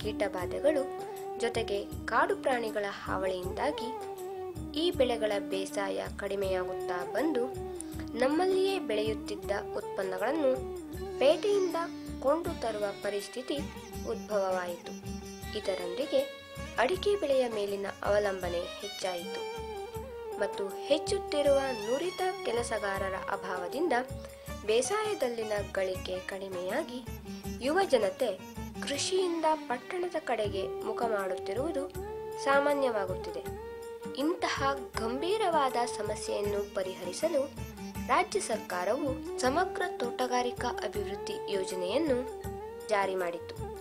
ಕೀಟಬಾಧೆಗಳು ಜೊತೆಗೆ ಕಾಡು ಪ್ರಾಣಿಗಳ ಹಾವಳಿಯಿಂದಾಗಿ ಈ ಬೆಳೆಗಳ ಬೇಸಾಯ ಕಡಿಮೆಯಾಗುತ್ತಾ ಬಂದು ನಮ್ಮಲ್ಲಿಯೇ ಬೆಳೆಯುತ್ತಿದ್ದ ಉತ್ಪನ್ನಗಳನ್ನು ಪೇಟೆಯಿಂದ ಕೊಂಡು ತರುವ ಪರಿಸ್ಥಿತಿ ಉದ್ಭವವಾಯಿತು ಇದರೊಂದಿಗೆ ಅಡಿಕೆ ಬೆಳೆಯ ಮೇಲಿನ ಅವಲಂಬನೆ ಹೆಚ್ಚಾಯಿತು ಮತ್ತು ಹೆಚ್ಚುತ್ತಿರುವ ನುರಿತ ಕೆಲಸಗಾರರ ಅಭಾವದಿಂದ ಬೇಸಾಯದಲ್ಲಿನ ಗಳಿಕೆ ಕಡಿಮೆಯಾಗಿ ಯುವ ಜನತೆ ಕೃಷಿಯಿಂದ ಪಟ್ಟಣದ ಕಡೆಗೆ ಮುಖ ಮಾಡುತ್ತಿರುವುದು ಸಾಮಾನ್ಯವಾಗುತ್ತಿದೆ ಇಂತಹ ಗಂಭೀರವಾದ ಸಮಸ್ಯೆಯನ್ನು ಪರಿಹರಿಸಲು ರಾಜ್ಯ ಸರ್ಕಾರವು ಸಮಗ್ರ ತೋಟಗಾರಿಕಾ ಅಭಿವೃದ್ಧಿ ಯೋಜನೆಯನ್ನು ಜಾರಿ ಮಾಡಿತು